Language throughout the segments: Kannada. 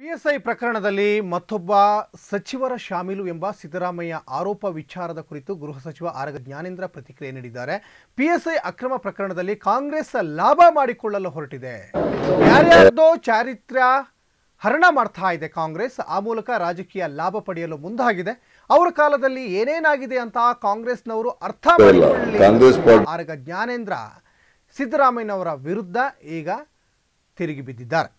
ಪಿಎಸ್ಐ ಪ್ರಕರಣದಲ್ಲಿ ಮತ್ತೊಬ್ಬ ಸಚಿವರ ಶಾಮೀಲು ಎಂಬ ಸಿದ್ದರಾಮಯ್ಯ ಆರೋಪ ವಿಚಾರದ ಕುರಿತು ಗೃಹ ಸಚಿವ ಆರಗ ಜ್ಞಾನೇಂದ್ರ ಪ್ರತಿಕ್ರಿಯೆ ನೀಡಿದ್ದಾರೆ ಪಿಎಸ್ಐ ಅಕ್ರಮ ಪ್ರಕರಣದಲ್ಲಿ ಕಾಂಗ್ರೆಸ್ ಲಾಭ ಮಾಡಿಕೊಳ್ಳಲು ಹೊರಟಿದೆ ಯಾರ್ಯಾರ್ದೋ ಚಾರಿತ್ರ್ಯ ಹರಣ ಮಾಡ್ತಾ ಇದೆ ಕಾಂಗ್ರೆಸ್ ಆ ಮೂಲಕ ರಾಜಕೀಯ ಲಾಭ ಪಡೆಯಲು ಮುಂದಾಗಿದೆ ಅವರ ಕಾಲದಲ್ಲಿ ಏನೇನಾಗಿದೆ ಅಂತ ಕಾಂಗ್ರೆಸ್ನವರು ಅರ್ಥ ಮಾಡಿಕೊಳ್ಳಲಿ ಕಾಂಗ್ರೆಸ್ ಪಾರ್ಟಿ ಆರಗ ಜ್ಞಾನೇಂದ್ರ ಸಿದ್ದರಾಮಯ್ಯನವರ ವಿರುದ್ಧ ಈಗ ತಿರುಗಿ ಬಿದ್ದಿದ್ದಾರೆ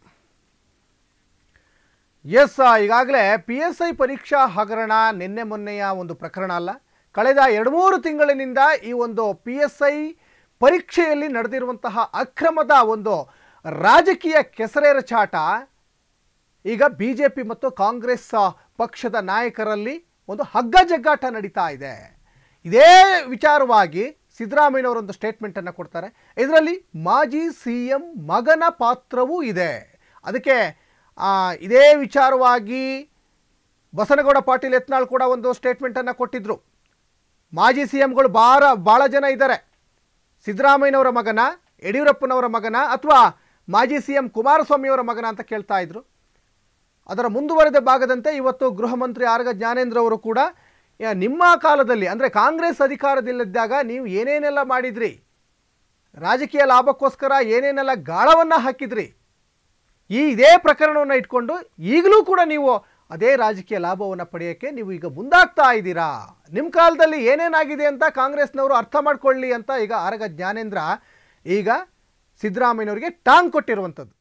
ಎಸ್ ಈಗಾಗಲೇ ಪಿ ಎಸ್ ಐ ಪರೀಕ್ಷಾ ಹಗರಣ ನಿನ್ನೆ ಮೊನ್ನೆಯ ಒಂದು ಪ್ರಕರಣ ಅಲ್ಲ ಕಳೆದ ಎರಡು ಮೂರು ತಿಂಗಳಿನಿಂದ ಈ ಒಂದು ಪಿ ಎಸ್ ಐ ಪರೀಕ್ಷೆಯಲ್ಲಿ ನಡೆದಿರುವಂತಹ ಅಕ್ರಮದ ಒಂದು ರಾಜಕೀಯ ಕೆಸರೇರ ಚಾಟ ಈಗ ಬಿ ಜೆ ಪಿ ಮತ್ತು ಕಾಂಗ್ರೆಸ್ ಆ, ಪಕ್ಷದ ನಾಯಕರಲ್ಲಿ ಒಂದು ಹಗ್ಗ ಜಗ್ಗಾಟ ನಡೀತಾ ಇದೆ ಇದೇ ವಿಚಾರವಾಗಿ ಸಿದ್ದರಾಮಯ್ಯನವರೊಂದು ಸ್ಟೇಟ್ಮೆಂಟನ್ನು ಕೊಡ್ತಾರೆ ಇದರಲ್ಲಿ ಮಾಜಿ ಸಿ ಎಂ ಮಗನ ಪಾತ್ರವೂ ಇದೆ ಅದಕ್ಕೆ ಆ, ಇದೇ ವಿಚಾರವಾಗಿ ಬಸನಗೌಡ ಪಾಟೀಲ್ ಯತ್ನಾಳ್ ಕೂಡ ಒಂದು ಸ್ಟೇಟ್ಮೆಂಟನ್ನು ಕೊಟ್ಟಿದ್ರು ಮಾಜಿ ಸಿ ಎಂಗಳು ಭಾಳ ಭಾಳ ಜನ ಇದ್ದಾರೆ ಸಿದ್ದರಾಮಯ್ಯನವರ ಮಗನ ಯಡಿಯೂರಪ್ಪನವರ ಮಗನ ಅಥವಾ ಮಾಜಿ ಸಿ ಎಂ ಕುಮಾರಸ್ವಾಮಿಯವರ ಮಗನ ಅಂತ ಕೇಳ್ತಾ ಇದ್ರು ಅದರ ಮುಂದುವರೆದ ಭಾಗದಂತೆ ಇವತ್ತು ಗೃಹ ಮಂತ್ರಿ ಆರ್ಗ ಜ್ಞಾನೇಂದ್ರ ಅವರು ಕೂಡ ಯಾ, ನಿಮ್ಮ ಕಾಲದಲ್ಲಿ ಅಂದರೆ ಕಾಂಗ್ರೆಸ್ ಅಧಿಕಾರದಲ್ಲಿದ್ದಾಗ ನೀವು ಏನೇನೆಲ್ಲ ಮಾಡಿದ್ರಿ ರಾಜಕೀಯ ಲಾಭಕ್ಕೋಸ್ಕರ ಏನೇನೆಲ್ಲ ಗಾಳವನ್ನು ಹಾಕಿದ್ರಿ ಈ ಇದೇ ಪ್ರಕರಣವನ್ನು ಇಟ್ಕೊಂಡು ಈಗಲೂ ಕೂಡ ನೀವು ಅದೇ ರಾಜಕೀಯ ಲಾಭವನ್ನು ಪಡೆಯೋಕ್ಕೆ ನೀವು ಈಗ ಮುಂದಾಗ್ತಾ ಇದ್ದೀರಾ ನಿಮ್ಮ ಕಾಲದಲ್ಲಿ ಏನೇನಾಗಿದೆ ಅಂತ ಕಾಂಗ್ರೆಸ್ನವರು ಅರ್ಥ ಮಾಡ್ಕೊಳ್ಳಿ ಅಂತ ಈಗ ಆರಗ ಜ್ಞಾನೇಂದ್ರ ಈಗ ಸಿದ್ದರಾಮಯ್ಯನವರಿಗೆ ಟಾಂಗ್ ಕೊಟ್ಟಿರುವಂಥದ್ದು